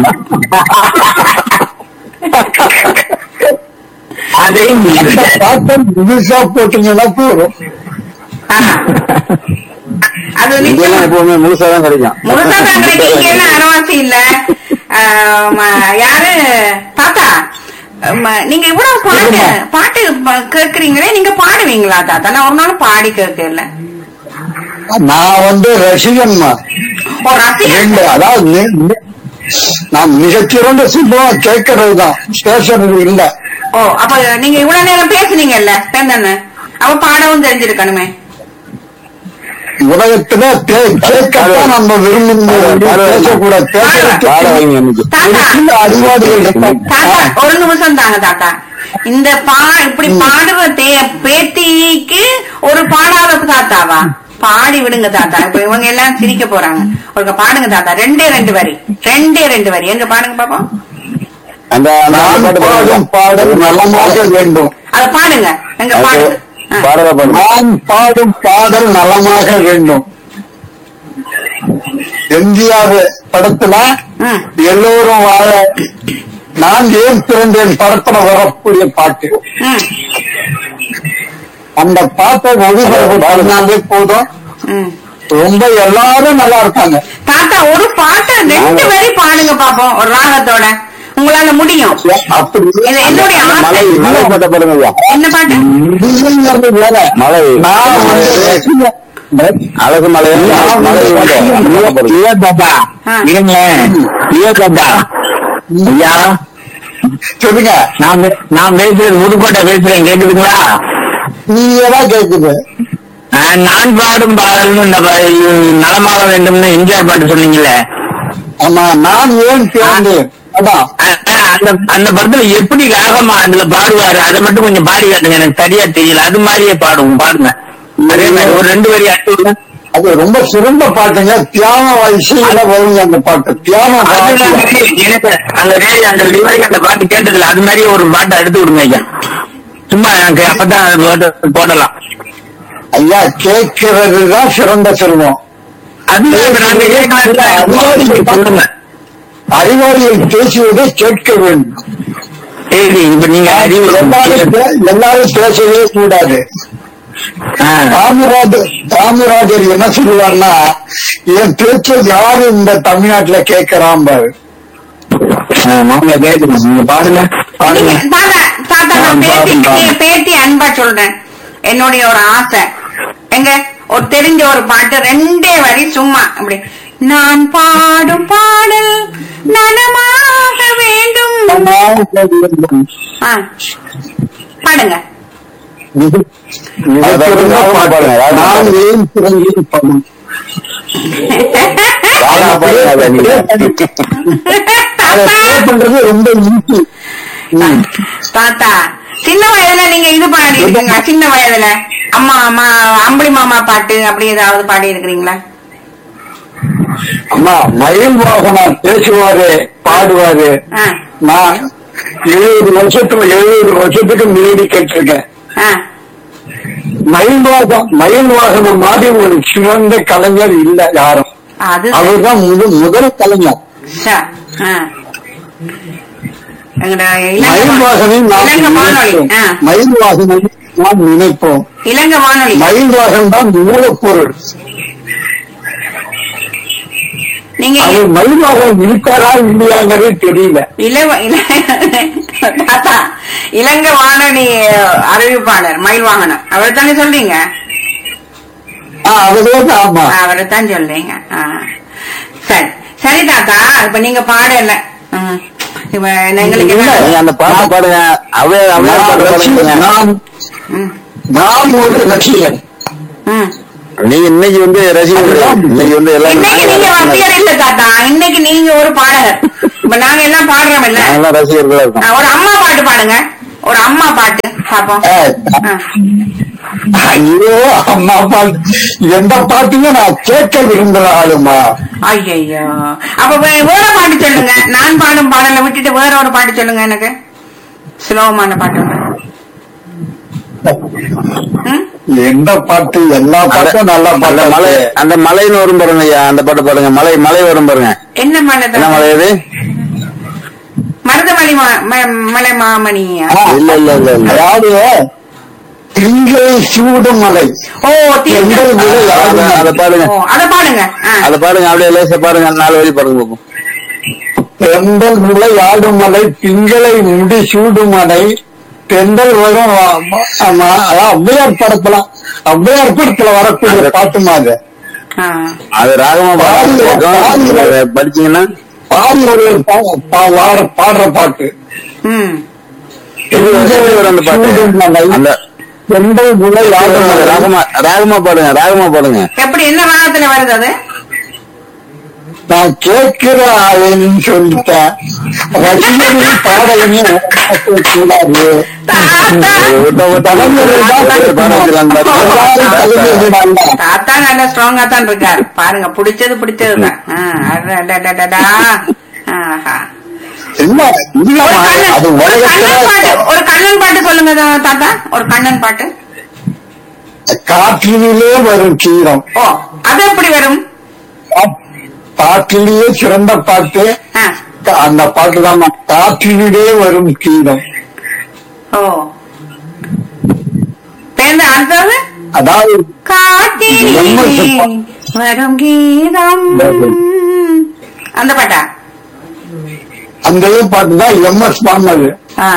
அதே அந்த பாட்டை முழுசா போட்டீங்கன்னா போதும் ஆ. அது நிச்சயமா இதெல்லாம் எப்பவுமே முழுசா தான் கிடைக்கும் முழுசா தான் கிடைக்கும் என்ன அரைவாசி இல்ல ஆ, ம- யாரு தாத்தா ம- நீங்க இவ்வளவு பாட்டு பாட்டு ப- கேக்குறீங்களே நீங்க பாடுவீங்களா தாத்தா நான் ஒரு நாள் பாடி கேட்கல நான் வந்து ரசிகன்மா ஓ ரசிகன் ரெண்டு அதாவது நி- நி- நான் மிகச்சிறந்த சிம்பளம் கேட்கறது தான் பேசுறது இல்ல ஓ அப்ப நீங்க இவ்வளவு நேரம் பேசுனீங்கல்ல தானே அவ பாடவும் தெரிஞ்சிருக்கணுமே உலகத்துல பே- கேட்கத்தான் நம்ம விரும்புகிறோம் பேசக்கூடாது பேசுறதுக்கு பாட வைங்க இன்னைக்கு தாத்தா ஒரு சில அறிவாளிகள் இருக்காங்க. தாத்தா ஒரு நிமிஷம் தாங்க தாத்தா இந்த பா இப்படி பாடுற தே பேத்திக்கு ஒரு பாடாத தாத்தாவா பாடி விடுங்க தாத்தா இப்ப இவங்க எல்லாம் சிரிக்க போறாங்க ஒரு பாடுங்க தாத்தா ரெண்டே ரெண்டு வரி ரெண்டே ரெண்டு வரி எங்க பாடுங்க பாப்போம் அந்த அந்த நான் பாட்டு பாடும் பாடல் நலமாக வேண்டும் அத பாடுங்க எங்க பாடுங்க ஆ. பாடல பாடு நான் பாடும் பாடல் நலமாக வேண்டும் எம்ஜிஆர் படத்துல ம். எல்லோரும் வாழ நான் ஏன் பிறந்தேன் படத்துல வரக்கூடிய பாட்டு ம் அந்த பாட்டை ஒளிபரப்பு பாடினாலே போதும் ம் ரொம்ப எல்லாரும் நல்லா இருக்காங்க தாத்தா ஒரு பாட்டை ரெண்டு வரி பாடுங்க பாப்போம் ஒரு ராகத்தோட உங்களால முடியும் அப்படி இது என்னுடைய மலை ஆசை மலை பாட்ட பாடுங்க ஐயா என்ன பாட்டு முடியுங்கிறது வேற மலை நான் வந்து ரசிகன். அழகு மலை மலை ஐயா தாத்தா ஆ. இருங்களேன் ஐயா தாத்தா ஐயா சொல்லுங்க நான் பே- நான் பேசுறது புதுக்கோட்டை பேசுறேன் கேக்குதுங்களா நீங்க தான் கேக்குது ஆ, நான் பாடும் பாடல்னு இந்த பா- இது நலமாக வேண்டும்னு எம்ஜிஆர் பாட்டு சொன்னீங்கல்ல ஆமா நான் ஏன் பிறந்தேன் அதான் ஆ, ஆ, அந்த அந்த படத்துல எப்படி ராகமா அதுல பாடுவாரு அதை மட்டும் கொஞ்சம் பாடி காட்டுங்க எனக்கு சரியா தெரியல அது மாதிரியே பாடுவோம் பாடுங்க அதே மாதிரி ஒரு ரெண்டு வரி அட்டு விடுங்க. அது ரொம்ப சிறந்த பாட்டுங்க தியான இசையில வருங்க அந்த பாட்டு தியான அது நான் எனக்கு அந்த ரேடியோ அந்த டிவைஸ் அந்த பாட்டு கேட்டதுல அது மாதிரியே ஒரு பாட்டை எடுத்து விடுங்க ஐயா சும்மா எனக்கு அப்பதான் அது பாட்டு போடலாம் ஐயா கேட்கிறது தான் சிறந்த செல்வம் அது நாங்க கேட்கல அது நீங்க சொல்லுங்க அறிவாளிகள் பேசுவதை கேட்க வேண்டும் சரி இப்ப நீங்க அறிவு எல்லாரும் பே- எல்லாரும் பேசவே கூடாது ஆ. காமராஜர் காமராஜர் என்ன சொல்லுவார்னா என் பேச்சை யாரு இந்த தமிழ்நாட்டுல கேட்கிறான் பாரு ஆ, நாங்க கேட்கணும் நீங்க பாடுங்க பாடுங்க நீங்க- தாத்தா தாத்தா நான் ஆ, பேத்தி பாருங்க, பாருங்க. பேத்தி அன்பா சொல்றேன் என்னுடைய ஒரு ஆசை எங்க ஒரு தெரிஞ்ச ஒரு பாட்டு ரெண்டே வரி சும்மா அப்படி நான் பாடும் பாடல் நலமாக வேண்டும் ஆ, பாடுங்க நான் ஏன் பிறந்தேன் படம் அதை play பண்றது ரொம்ப ஈஸி தாத்தா சின்ன வயதுல நீங்க இது பாடி இருக்கீங்களா சின்ன வயதுல அம்மா அம்மா அம்பளி மாமா பாட்டு அப்படி ஏதாவது பாடி இருக்கிறீங்களா அம்மா மயில் வாகனம் பேசுவாரு பாடுவாரு ஆ, நான் எழுபது வருஷத்துக்கு எழுபது வருஷத்துக்கு முன்னாடி கேட்டிருக்கேன் ஆ. மயில் வாகனம் மயில் வாகனம் மாதிரி ஒரு சிறந்த கலைஞர் இல்ல யாரும் அது அவர்தான் முத முதல் கலைஞர் ச, ஆ. எங்கட மயில் இலங்கை வாகனை நாம் இலங்கை வானொலி நினைப்போம் ஆ, மயில் வாகனை நாம் நினைப்போம் இலங்கை வானொலி மயில் வாகனம் தான் மூலப்பொருள் நீங்க அவர் மயில் வாகனம் இருக்காரா இல்லையாங்கிறது தெரியல இலவ இல- தாத்தா இலங்கை வானொலி அறிவிப்பாளர் மயில் வாகனம் அவர் தானே சொல்றீங்க ஆஹ் அதுதான் ஆமா அவரை தான் சொல்றீங்க ஆ. சரி சரி தாத்தா இப்ப நீங்க பாடல ம். இப்ப எங்களுக்கு இல்ல. என்ன- நீங்க அந்த பாட்டை பாடுங்க அவே அவே நான் பாட்டு ரசிகன். பாடுங்க நான் ம், நான் ஒரு ரசிகன் ம். நீங்க இன்னைக்கு வந்து ரசிகர்கள் இன்னைக்கு வந்து இன்னைக்கு நீங்க வசியர் இல்ல தாத்தா இன்னைக்கு நீங்க ஒரு பாடகர் இப்ப நாங்க எல்லாம் பாடுறோம் இல்ல நாங்களாம் ரசிகர்களா இருக்கோம் ஆ, ஒரு அம்மா பாட்டு பாடுங்க ஒரு அம்மா பாட்டு பாப்போம் ஆ. ஐயோ அம்மா பாட்டு எந்த பாட்டையும் நான் கேட்க விரும்புற ஆளுமா ஐயையோ அப்ப வே- வேற பாட்டு சொல்லுங்க நான் பாடும் பாடலை விட்டுட்டு வேற ஒரு பாட்டு சொல்லுங்க எனக்கு சுலபமான பாட்டு ஒண்ணு. ம்? எந்த பாட்டு எல்லா பாட்டும் நல்ல அந்த பாட்டு மலை அந்த மலைன்னு வரும் பாருங்க ஐயா அந்த பாட்டு பாடுங்க மலை மலை வரும் பாருங்க என்ன மலை என்ன மலை இது மருதமணி மா- ம- மலை மாமணியா இல்ல இல்ல இல்ல இல்ல அதாவது திங்களை சூடும் மலை ஓ தீர்க்க எங்கள் விலை யாரும் அத- அத பாடுங்க ஓ அத பாடுங்க ஆ. அத பாடுங்க அப்படியே லேசா பாடுங்க நாலு வரி பாடுங்க பாப்போம் பெண்கள் முளை ஆடும் மலை திங்களை முடி சூடும் மலை பெண்கள் வரும் ஆமா அதான் ஔவையார் படத்துல ஔவையார் படத்துல வரக்கூடிய பாட்டு மாதிரி ஆ. அது ராகமா பாடுங்க அத படிச்சீங்கன்னா பாடி ஒரு பா- பா- வார- பாடுற பாட்டு ம் எப்படி வரும் அந்த பாட்டு சூடும் மலை அந்த பெண்கள் முளை ஆடும் மலை ராகமா ராகமா பாடுங்க ராகமா பாடுங்க எப்படி என்ன ராகத்துல வருது அது நான் கேட்கிற ஆளுன்னு சொல்லிட்டேன் ரசிகர்கள் பாடலையும் கூடாது விட்ட விட்ட பாட வச்சிடலாம் பாருங்க. தாத்தா நல்ல ஸ்ட்ராங்கா தான் இருக்காரு பாருங்க பிடிச்சது பிடிச்சதுதான் ஆ, அடடடடடா. ஆஹா. இல்ல ஒரு இல்லம்மா கண்ணன் அது ஒரு கண்ணன் பாட்டு உலகத்துல ஒரு கண்ணன் பாட்டு சொல்லுங்க தா- தாத்தா ஒரு கண்ணன் பாட்டு காற்றிலே வரும் கீரம் ஓ அது எப்படி வரும் பாட்டிலேயே சிறந்த பாட்டு ஆ, அந்த பாட்டு தான் காற்றிலே வரும் கீதம் ஓ பேருந்து அடுத்தது அதாவது காட்டிலே வரும் கீதம் அந்த பாட்டா அந்த பாட்டு தான் எம் எஸ் பாடினது ஆ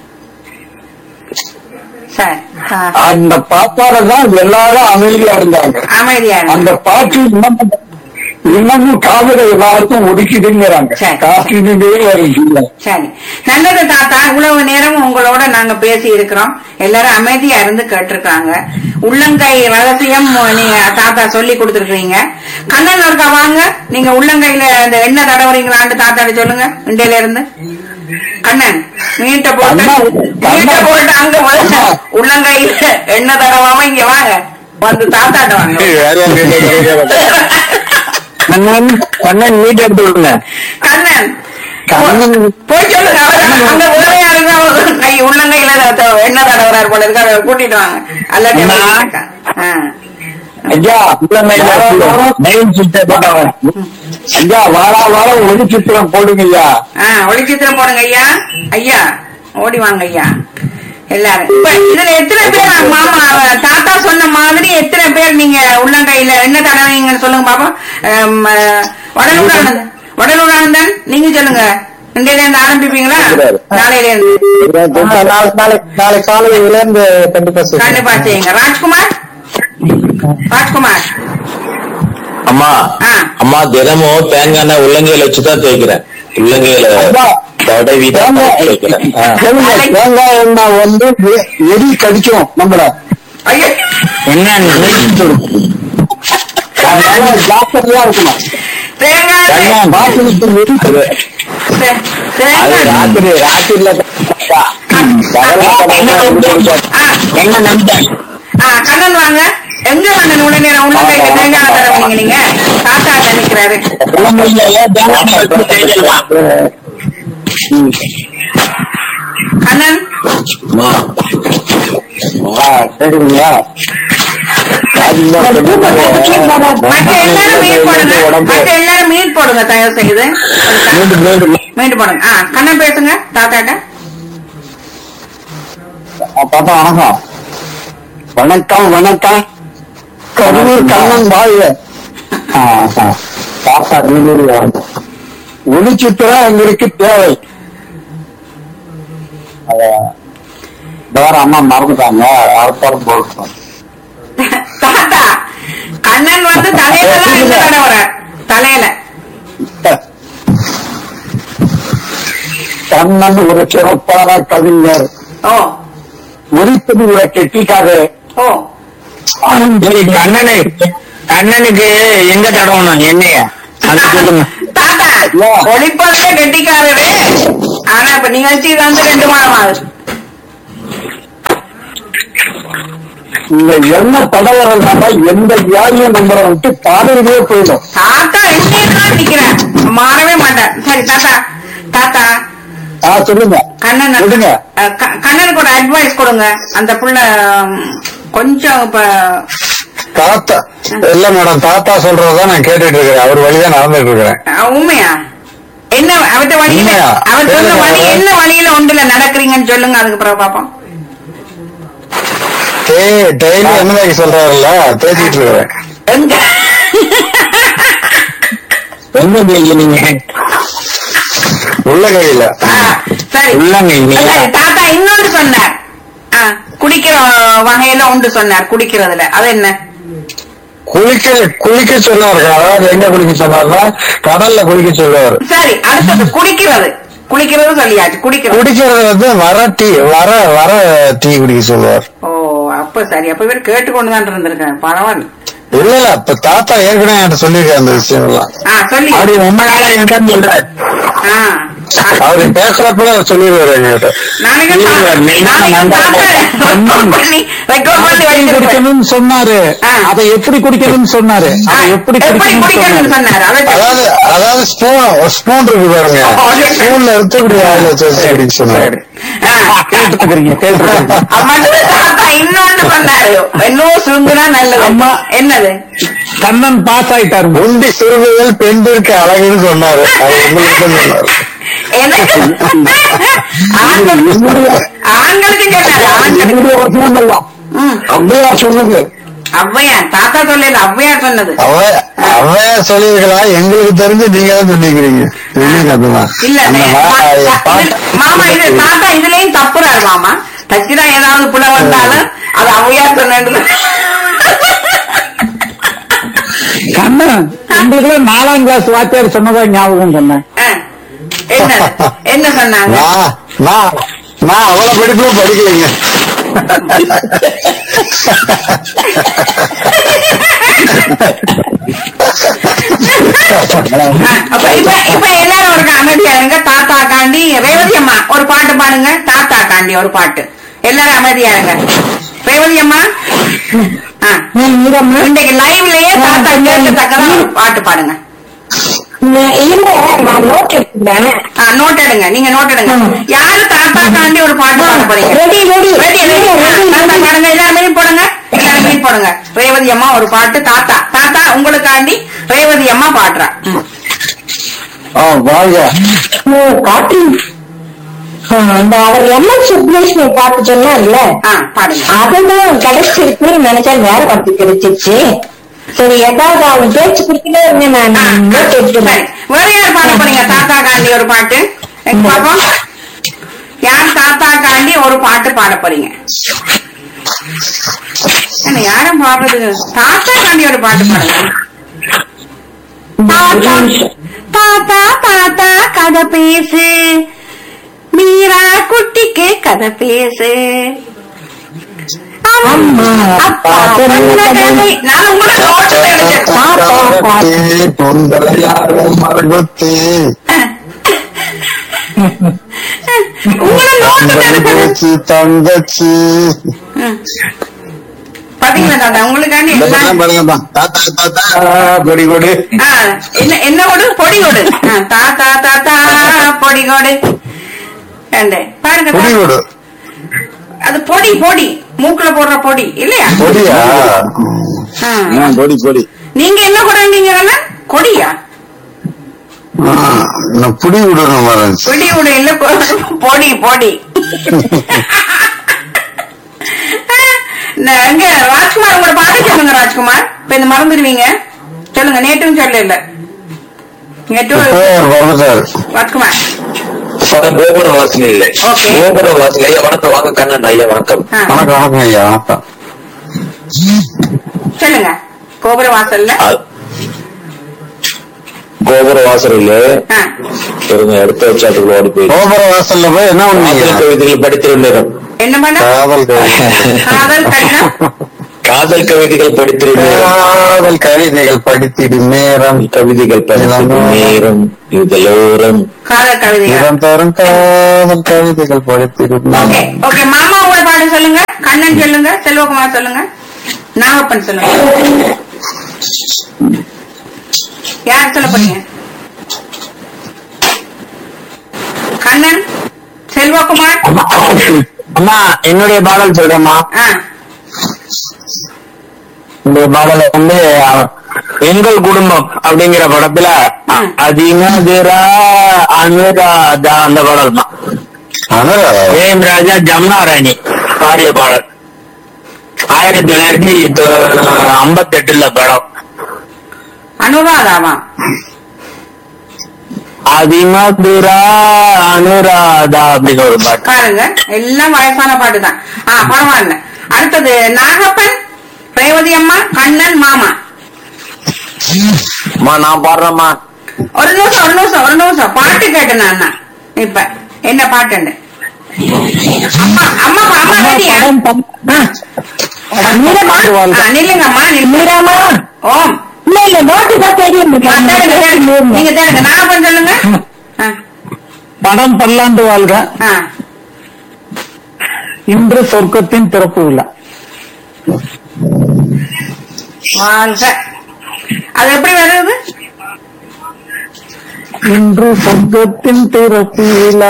சரி ஆ. அந்த பாட்டால தான் எல்லாரும் அமைதியா இருந்தாங்க அமைதியா இருங்க. அந்த பாட்டு இன்னமும் இன்னமும் காதலை எல்லாருக்கும் ஒதுக்கிடுங்கிறாங்க சரி. காற்றிலே வரும் கீதம் சரி நல்லது தாத்தா இவ்வளவு நேரம் உங்களோட நாங்க பேசி இருக்கிறோம் எல்லாரும் அமைதியா இருந்து கேட்டிருக்காங்க உள்ளங்கை ரகசியம் நீங்க தாத்தா சொல்லி கொடுத்துருக்கீங்க கண்ணன் இருக்கா வாங்க நீங்க உள்ளங்கையில இந்த எண்ணெய் தடவுறீங்களான்னு தாத்தாட்ட சொல்லுங்க இண்டையில இருந்து கண்ணன் மீட்ட போட்டு அண்ணா, மீட்ட அண்ணா. போட்டு அங்க வந்து உள்ளங்கையில எண்ணெய் தடவாம இங்க வாங்க வந்து தாத்தாட்ட வாங்க வேற யாரும் கேட்காத. கண்ணன் கண்ணன் மீட் எடுத்து விடுங்க கண்ணன் கண்ணன் போய் சொல்லுங்க அவர் அங்க வேற யாருங்க அவர் கை உள்ளங்கையில த- எண்ணெய் தடவுறாரு போல இருக்கு அவரை கூட்டிட்டு வாங்க அல்லாட்டி அண்ணா. அவர் ஆ. ஐயா மெயின் சுவிட்சை போட்டாங்க ஐயா வாரா வாரம் ஒளி சித்திரம் போடுங்க ஐயா ஆ ஒளிச்சித்திரம் போடுங்க ஐயா ஐயா ஓடி வாங்க ஐயா எல்லாரும் இப்ப இதுல எத்தனை பேர் மாமா அவ- தாத்தா சொன்ன மாதிரி எத்தனை பேர் நீங்க உள்ளங்கையில என்ன தடவைங்கன்னு சொல்லுங்க பாப்போம் ஆம், வடலூரானந்தன் வடலூரானந்தன் நீங்க சொல்லுங்க இன்றையில இருந்து ஆரம்பிப்பீங்களா நாளையில இருந்து நாளை நாளை காலையில இருந்து கண்டிப்பா கண்டிப்பா செய்யுங்க ராஜ்குமார் ராஜ்குமார் அம்மா ஆ. அம்மா தினமும் தேங்காய் எண்ணெய் உள்ளங்கையில வச்சுதான் தேய்க்கிறேன் உள்ளங்கையில தடவி தான் தேய்க்கிறேன் ஆ. தேங்காய் தேங்காய் எண்ணெய் வந்து எ- எலி கடிக்கும் நம்மள ஐயோ என்ன அதனால ஜாக்கிரதையா இருக்கணும் தேங்காய் வாசலுக்கு எலி தே- அது தேங்காய் ராத்திரி ராத்திரில ஆ, என்ன நம்பிட்டேன் ஆ, கண்ணன் வாங்க எங்க கண்ணன் உள்ள நேரம் உள்ள கையில தேங்காய் தடவைங்க நீங்க தாத்தா நினைக்கிறாரு கண்ணன் அம்மா சரிங்களா மற்ற எல்லாரும் மீன் போடுங்க மற்ற எல்லாரும் மீன் போடுங்க தயவு செய்து மீன் போடுங்க ஆ கண்ணன் பேசுங்க தாத்தாட்ட பாப்பா வணக்கம் வணக்கம் வணக்கம் கரூர் கண்ணன் வாழ்க பாப்பா ஒளிச்சித்திரம் எங்களுக்கு தேவை வேற அம்மா மறந்துட்டாங்க அவசரம் போட்டோம் தாத்தா கண்ணன் வந்து தலையில தான் இந்த தடவுறார் தலையில கண்ணன் ஒரு சிறப்பான கவிஞர் ஓ ஒளிப்பதிவுல கெட்டிக்காரு ஓ சரி கண்ணனு கண்ணனுக்கு எங்க தடவணும் என்னைய அது சொல்லுங்க தாத்தா ஒளிப்பதே கெட்டிக்காரரு ஆனா இப்ப நிகழ்ச்சி வந்து ரெண்டு மாதம் ஆகுது இந்த எண்ணெய் தடவறதுனால எந்த வியாதியும் நம்மளை விட்டு பாதையிலே போயிடும் தாத்தா ரெண்டே தான் நிக்கிறேன் மாறவே மாட்டேன் சரி தாத்தா தாத்தா ஆ சொல்லுங்க கண்ணன் சொல்லுங்க. அஹ், க- கண்ணனுக்கு ஒரு அட்வைஸ் கொடுங்க அந்த புள்ள உம், கொஞ்சம் இப்ப தாத்தா இல்ல மேடம் தாத்தா சொல்றதுதான் நான் கேட்டுட்டு இருக்கிறேன் அவர் வழிதான் நடந்துட்டு இருக்கிறேன் அஹ், உண்மையா என்ன அவர்ட்ட வழியில உண்மையா? அவர் சொன்ன சொல்லுங்க. வழி என்ன வழியில ஒன்றுல நடக்கிறீங்கன்னு சொல்லுங்க அதுக்கு பிறகு பாப்போம் டெய்லி என்ன சொல்றாருல்ல பேசிட்டு இருக்கிறேன் எங்க எங்க பேசுறீங்க உள்ள கையில ஆ, சரி உள்ளங்கையில. சரி, தாத்தா இன்னொன்று சொன்னார் ஆ, குடிக்கிற வகையில ஒன்று சொன்னார் குடிக்கிறதுல அது என்ன குளிக்க குளிக்க சொன்னாரு அதாவது எங்க குளிக்க சொன்னார்னா கடல்ல குளிக்க சொல்லுவாரு சரி அடுத்தது குடிக்கிறது குளிக்கிறது சொல்லியாச்சு குடிக்கிறது குடிக்கிறது வந்து வர டீ வர வர டீ குடிக்க சொல்லுவார் ஓ அப்ப சரி அப்ப இவர் கேட்டுக்கொண்டு தான் இருந்திருக்கேன் பரவாயில்ல இல்ல இல்ல இப்ப தாத்தா ஏற்கனவே என்கிட்ட சொல்லியிருக்கேன் அந்த விஷயம் எல்லாம் ஆ சொல்லி அப்படி உண்மையால என்னன்னு சொல்றாரு ஆ அவரு பேசுறப்ப சொல்லிடுவாரு என்கிட்ட நாளைக்கு இல்ல, தா- நீங்க நாளைக்கு நல்லா தாத்தா record பண்ணி record பண்ணி வச்சிருப்பேன். குடிக்கணும்னு சொன்னாரு ஆ. அதை எப்படி குடிக்கணும்னு சொன்னாரு ஆ, அதை எப்படி எப்படி குடிக்கணும்னு குடிக்கணும்னு சொன்னாரு சொன்னாரு அதை அதாவது அதாவது ஸ்பூன் ஸ்பூன் இருக்கு பாருங்க ஸ்பூன்ல எடுத்து இப்படி வாயில வச்சு வச்சு குடிக்க சொன்னாரு ஆ. கேட்டுக்கிறீங்க கேட்டுக்கிறீங்க மட்டும் தாத்தா இன்னொன்னு சொன்னாரு இன்னும் சுருங்குனா நல்லது அம்மா. என்னது கண்ணன் பாஸ் ஆயிட்டாரு உண்டி சிறுமிகள் பெண்பிற்கு அழகுன்னு சொன்னாரு அது உங்களுக்கு தான் சொன்னாரு எனக்கு ஆண்கள்- ஆண்களுக்கு சொன்னாரு ஆண்களுக்கு ம். அப்படியா சொன்னது ஔவையார் தாத்தா சொல்லல ஔவையார் சொன்னது அவ அவையா சொல்லியிருக்கலாம் எங்களுக்கு தெரிஞ்சு நீங்க தான் சொல்லிக்கிறீங்க சொல்லுங்க அதுதான் இல்ல அந்த நே- மா- தா- தா- பாட்டு- இது- மாமா இது தாத்தா இதுலயும் தப்புறாரு மாமா தச்சுனா ஏதாவது புல வந்தாலும் அது ஔவையார் சொன்னது கண்ணன் உங்களுக்கு நாலாம் கிளாஸ் வாத்தியார் சொன்னதா ஞாபகம் சொன்னேன் என்ன என்ன சொன்னாங்க நான் நான் நான் அவ்வளவு படிப்புல படிக்கலைங்க அப்ப இப்ப இப்ப எல்லாரும் ஒரு அமைதியா இருங்க தாத்தா காண்டி ரேவதி அம்மா ஒரு பாட்டு பாடுங்க தாத்தா காண்டி ஒரு பாட்டு எல்லாரும் அமைதியா இருங்க ரேவதி அம்மா ஆ. இன்னைக்கு லைவ்லயே தாத்தா கேட்கத்தக்கதான் ஒரு பாட்டு பாடுங்க இல்ல நான் நோட் எடுத்துக்கிறேன் ஆ, நோட் எடுங்க நீங்க நோட் எடுங்க யாரு தாத்தா காண்டி ஒரு பாட்டு பாட போறீங்க ரெடி ரெடி ரெடி ரெடி தாத்தா பாடுங்க எல்லாரும் மீட் போடுங்க எல்லாரும் மீட் போடுங்க ரேவதி அம்மா ஒரு பாட்டு தாத்தா தாத்தா உங்களுக்காண்டி ரேவதி அம்மா பாடுறா ம். ஆ வாழ்க காட்டு அந்த அவர் எம்எல் சுப்ரேஷ்ணி பாட்டு சொன்னார்ல ஆ பாடுங்க அதுதான் கிடைச்சிருக்குன்னு நினைச்சா வேற பாட்டு கிடைச்சிருச்சு சரி ஏதாவது அவன் பேச்சு குடுக்கல இருந்தேன் ஆ, நான் நோட் சரி. எடுத்துக்கிறேன் வேற யார் பாட போறீங்க தாத்தா காண்டி ஒரு பாட்டு எங்க பாப்போம் யார் தாத்தா காண்டி ஒரு பாட்டு பாட போறீங்க என்ன யாரும் பாடுறது தாத்தா காண்டி ஒரு பாட்டு பாடுங்க தாத்தா தாத்தா தாத்தா கதை பேசு மீரா குட்டிக்கு கதை பேசு அம்மா அப்பா சொன்ன கதை நான் உங்களுக்கு நோட்டு எழுதிருக்கேன். பொந்தலையாரும் மரகுத்தி உங்களை நோட்டு எழுதிருக்கேன். தங்கச்சி தங்கச்சி பாத்தீங்களா தாத்தா உங்களுக்காண்டி எல்லாம் பாருங்கப்பா தாத்தா தாத்தா கொடி கொடி ஆ, என்ன என்ன கொடு பொடி கொடு ஆ, தாத்தா தாத்தா பொடி கொடு ரெண்டு பாருங்க கொடி தாத்தா. கொடு அது பொடி பொடி மூக்குல போடுற பொடி இல்லையா கொடியா ஆ. கொடி கொடி நீங்க என்ன கொடுங்க கொடியா ஆ, நான் புடி விடணும் வரேன் பொடி விடு இல்ல பொ- பொடி பொடி நான் எங்க ராஜ்குமார் உங்களோட பாட்டு சொல்லுங்க ராஜ்குமார் இப்ப இந்த மறந்துடுவீங்க சொல்லுங்க நேற்றும் சொல்ல இல்ல நேற்று வந்துட்டாரு ராஜ்குமார் கோபுர வாசனை இல்லை Okay. கோபுர வாசனை ஐயா வணக்கம் வாங்க கண்ணன் ஐயா வணக்கம் ஆ, வணக்கம் வணக்கம் ஐயா வணக்கம் சொல்லுங்க கோபுர வாசல்ல அ- கோபுர வாசலில் ஆ, இருங்க எடுத்து வச்சாட்டுக்குள்ள ஓடி போய் கோபுர வாசல்ல போய் என்ன காதல் பண்ணீங்க கவிதைகள் படித்திருந்தேன் என்ன பண்ண காதல் கவிதை. காதல் கடிதம் காதல் கவிதைகள் படித்திருந்தேன் காதல் கவிதைகள் படித்திடும் நேரம் கவிதைகள் படித்திருக்கும் நேரம் இதழோரம் காதல் கவிதையா நிரந்தரம் காதல் கவிதைகள் படித்திடும் ஓகே ஓகே மாமா உங்களோட பாட்டு சொல்லுங்க கண்ணன் சொல்லுங்க செல்வகுமார் சொல்லுங்க நாகப்பன் சொல்லுங்க யார் சொல்ல போறீங்க கண்ணன் செல்வகுமார் அம்மா என்னுடைய பாடல் சொல்றேம்மா ஆ இந்த பாடல வந்து அஹ், எங்கள் குடும்பம் அப்படிங்கிற படத்துல ம். அதிமதுரா அனுராதா அந்த பாடல் தான் ஜெயம் ராஜா ஜமுனா ராணி பாடிய பாடல் ஆயிரத்தி தொள்ளாயிரத்தி ஐம்பத்தி எட்டுல படம் அனுராதாவா அதிமதுரா அனுராதா அப்படின்னு ஒரு பாட்டு பாருங்க எல்லாம் வயசான பாட்டு தான் ஆ பரவாயில்ல அடுத்தது நாகப்பன் ரேவதி அம்மா கண்ணன் மாமா அம்மா நான் பாடுறேம்மா ஒரு நிமிஷம் ஒரு நிமிஷம் ஒரு நிமிஷம் பாட்டு கேட்டேன் நான் அண்ணா. இப்ப என்ன பாட்டுன்னு அம்மா அம்மா அம்மா ரெடியா மீரம்மா ஆ, நில்லுங்கம்மா நில்லுங்க. மீராமா ஓம் இல்ல இல்ல நோட்டு தான் தெரியும் ஆ, தேடுங்க, தேடுங்க. நீங்க தேடுங்க நாகப்பன் சொல்லுங்க ஆ, படம் பல்லாண்டு வாழ்க ஆ. இன்று சொர்க்கத்தின் திறப்பு விழா வாழ்க அது எப்படி வருது இன்று சொர்க்கத்தின் திறப்பு விழா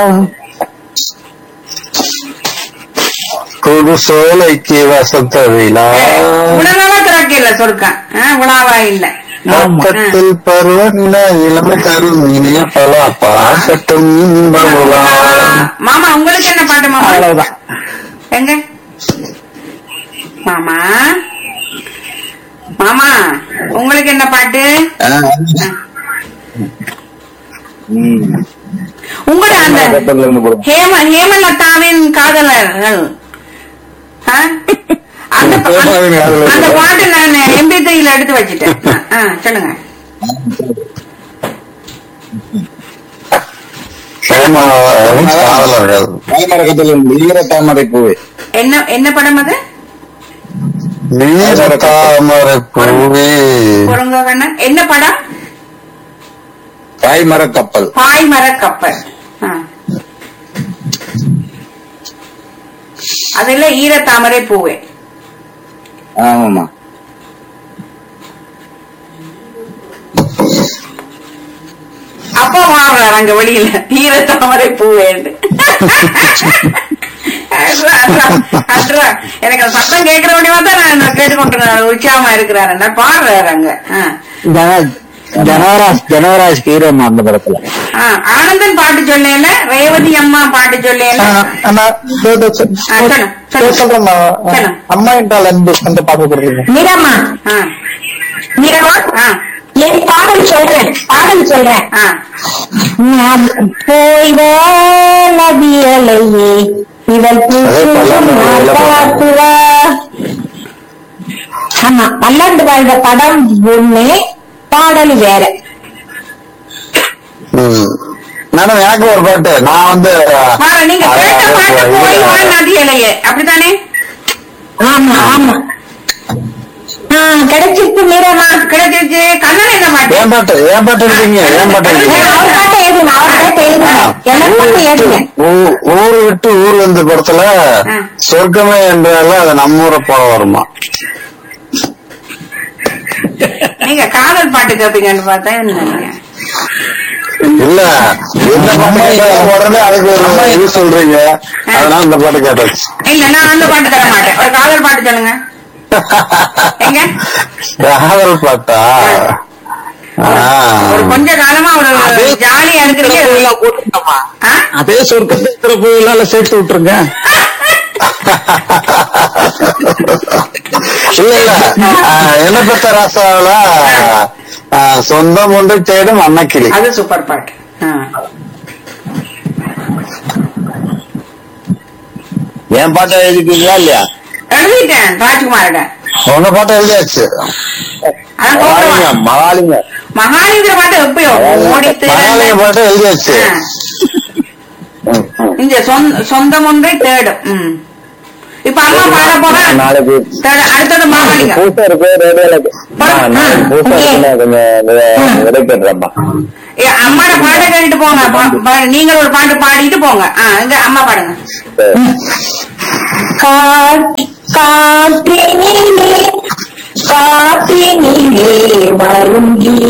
குரு சோலைக்கு வசந்த விழா உடனே திறக்கல சொர்க்கம் ஆ, உலாவா இல்ல பக்கத்தில் பருவநில இளமை தரும் இனிய பல பாக்கட்டும் இன்பம் உலா. மாமா உங்களுக்கு என்ன பாட்டு மாமா அவ்வளவுதான் எங்க மாமா மாமா உங்களுக்கு என்ன பாட்டு உங்களோட அந்த ஹேம ஹேமலதாவின் காதலர்கள் ஆ? அந்த பா- ஹேமலதாவின் காதலர்கள். அந்த பாட்டு நான் எம்பி த்ரீல எடுத்து வச்சுட்டேன் ஆ, சொல்லுங்க ஹேமாவின் காதலர்கள் ஈர தாமரை பூவே என்ன என்ன படம் அது நீர தாமரை பூவே பொருங்க கண்ணன் என்ன படம் தாய்மர கப்பல் பாய்மர கப்பல் ஆ. அதுல ஈரத்தாமரை பூவே ஆமாமா அப்பா வாங்குறாரு அங்க வெளியில ஈரத்தாமரை பூவேன்னு அட்ரா, அட்ரா, அட்ரா. எனக்கு அந்த சத்தம் கேட்கிற முடியுமா தான் நான் கேட்டுக்கொண்டு உற்சாகமா இருக்கிறாரு பாடுறாரு அங்க ஆ. ஜன- ஜனவராஜ் ஜனவராஜ் ஹீரோ அந்த படத்துல ஆ, ஆனந்தன் பாட்டு சொல்லல ரேவதி அம்மா பாட்டு சொல்லல சொல்லு. அம்மா என்றால் அன்பு அந்த பாட்டு கொடுக்குறீங்க மீராமா ஆ, மீராமா ஆ, என் பாடல் சொல்றேன் பாடல் சொல்றேன் ஆ. நான் போய் நதியலையே இவள் பூசுவா ஆமா பல்லாண்டு வாழ்ந்த படம் ஒண்ணு பாடல் வேற ம். மேடம் எனக்கு ஒரு பாட்டு நான் வந்து பாரு, நீங்க கேட்ட பாட்டு போய் வா நதியலையே அப்படித்தானே ஆமா ஆமா ஆ, கிடைச்சிருக்கு மீராமா கிடைச்சிருச்சு கண்ணன் என்ன பாட்டு ஏன் பாட்டு ஏன் பாட்டு இருக்கீங்க ஏன் பாட்டு இருக்கீங்க அவர் பாட்டை எழுதுங்க அவர் பாட்டை எழுதுங்க எனக்கு பாட்டை எழுதுங்க ஊ- ஊரு விட்டு ஊர் வந்த படத்துல ஆ. சொர்க்கமே என்றால அது நம்ம ஊரை போல வருமா நீங்க காதல் பாட்டு கேப்பீங்கன்னு பார்த்தா என்ன நீங்க? இல்ல எந்த பாட்டு கேட்டாலும் உடனே அதுக்கு ஒரு இது சொல்றீங்க அதனால இந்த பாட்டு கேட்டாச்சு இல்ல நான் அந்த பாட்டு தர மாட்டேன் ஒரு காதல் பாட்டு சொல்லுங்க எங்க காதல் பாட்டா ஒரு ஆ. கொஞ்ச காலமா ஒரு அதே ஜாலியா இருக்கிறீங்க போட்டுருங்கம்மா. ஆ? அதே சொர்க்கத்தின் திறப்பு விழால சேர்த்து விட்டுருங்க இல்ல இல்ல ஆ, என்ன பெத்த ராசாவில ஆ, சொந்தம் ஒன்று தேடும் அன்னக்கிளி அது சூப்பர் பாட்டு ஆ. என் பாட்டை எழுதிட்டீங்களா இல்லையா எழுதிட்டேன் ராஜ்குமாரோட உங்க பாட்டை எழுதியாச்சு அதான் மகாலிங்க கூப்பிடுவான். மகாலிங்க மகாலிங்கிற பாட்டு எப்பயோ ஓடி மகாலய பாட்டை எழுதியாச்சு இந்த சொந்த- சொந்தம் ஒன்றை தேடும் ம். இப்ப அம்மா பாட போறேன் நாளைக்கு அடுத்தது மாமாளிங்க பூசை இருக்கு ரேடியோல ஆ, நாளைக்கு பூசை இருக்குன்னு கொஞ்சம் விடைபெற்றேன்ப்பா ஏ, அம்மாட பாட்டை கேட்டுட்டு போங்க பா- பா- நீங்கள் ஒரு பாட்டு பாடிட்டு போங்க ஆ இங்க அம்மா பாடுங்க சரி காற்று- காற்றினிலே காற்றினிலே வரும் கீதம்